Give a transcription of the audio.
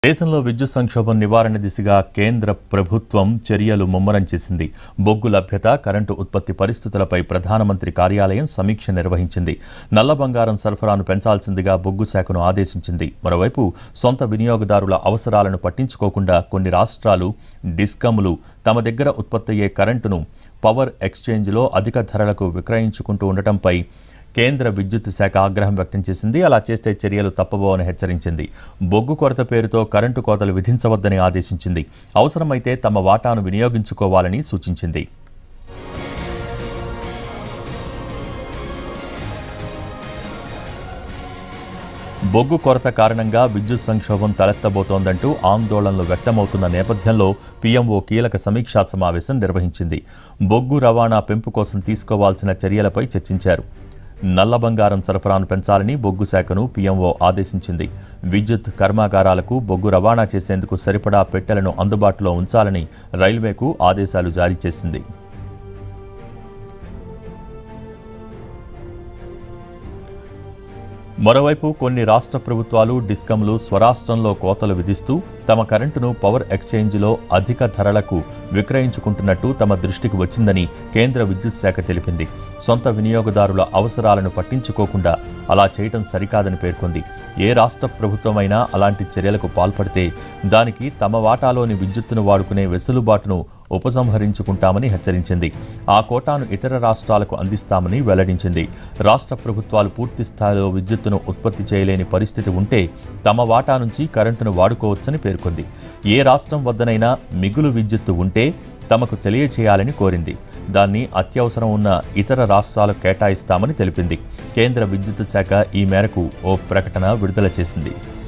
దేశంలో విద్యుత్ సంక్షోభం నివారణ దిశగా కేంద్ర ప్రభుత్వం చర్యలు ముమ్మరం చేసింది బొగ్గు లభ్యత కరెంటు ఉత్పత్తి పరిస్థితులపై ప్రధానమంత్రి కార్యాలయం సమీక్ష నిర్వహించింది నల్ల బంగారం సరఫరాను పెంచాల్సిందిగా బొగ్గు శాఖను ఆదేశించింది మరోవైపు సొంత వినియోగదారుల అవసరాలను పట్టించుకోకుండా కొన్ని రాష్ట్రాలు డిస్కమ్లు తమ దగ్గర ఉత్పత్తయ్యే కరెంటును పవర్ ఎక్స్చేంజ్లో అధిక ధరలకు విక్రయించుకుంటూ ఉండటంపై కేంద్ర విద్యుత్ శాఖ ఆగ్రహం వ్యక్తం చేసింది అలా చేస్తే చర్యలు తప్పబోవని హెచ్చరించింది బొగ్గు కొరత పేరుతో కరెంటు కోతలు విధించవద్దని ఆదేశించింది అవసరమైతే తమ వాటాను వినియోగించుకోవాలని సూచించింది బొగ్గు కొరత కారణంగా విద్యుత్ సంక్షోభం తలెత్తబోతోందంటూ ఆందోళనలు వ్యక్తమవుతున్న నేపథ్యంలో పీఎంఓ కీలక సమీక్షా సమావేశం నిర్వహించింది బొగ్గు రవాణా పెంపు కోసం తీసుకోవాల్సిన చర్యలపై చర్చించారు నల్ల బంగారం సరఫరాను పెంచాలని బొగ్గు శాఖను పీఎంఓ ఆదేశించింది విద్యుత్ కర్మాగారాలకు బొగ్గు రవాణా చేసేందుకు సరిపడా పెట్టెలను అందుబాటులో ఉంచాలని రైల్వేకు ఆదేశాలు జారీ చేసింది మరోవైపు కొన్ని రాష్ట్ర ప్రభుత్వాలు డిస్కంలు స్వరాష్ట్రంలో కోతలు విధిస్తూ తమ కరెంటును పవర్ ఎక్స్చేంజ్లో అధిక ధరలకు విక్రయించుకుంటున్నట్టు తమ దృష్టికి వచ్చిందని కేంద్ర విద్యుత్ శాఖ తెలిపింది సొంత వినియోగదారుల అవసరాలను పట్టించుకోకుండా అలా చేయటం సరికాదని పేర్కొంది ఏ రాష్ట్ర ప్రభుత్వమైనా అలాంటి చర్యలకు పాల్పడితే దానికి తమ వాటాలోని విద్యుత్తును వాడుకునే వెసులుబాటును ఉపసంహరించుకుంటామని హెచ్చరించింది ఆ కోటాను ఇతర రాష్ట్రాలకు అందిస్తామని వెల్లడించింది రాష్ట్ర ప్రభుత్వాలు పూర్తి స్థాయిలో విద్యుత్తును ఉత్పత్తి చేయలేని పరిస్థితి ఉంటే తమ వాటా నుంచి కరెంటును వాడుకోవచ్చని పేర్కొంది ఏ రాష్ట్రం వద్దనైనా మిగులు విద్యుత్తు ఉంటే తమకు తెలియచేయాలని కోరింది దాన్ని అత్యవసరం ఉన్న ఇతర రాష్ట్రాలకు కేటాయిస్తామని తెలిపింది కేంద్ర విద్యుత్ శాఖ ఈ మేరకు ఓ ప్రకటన విడుదల చేసింది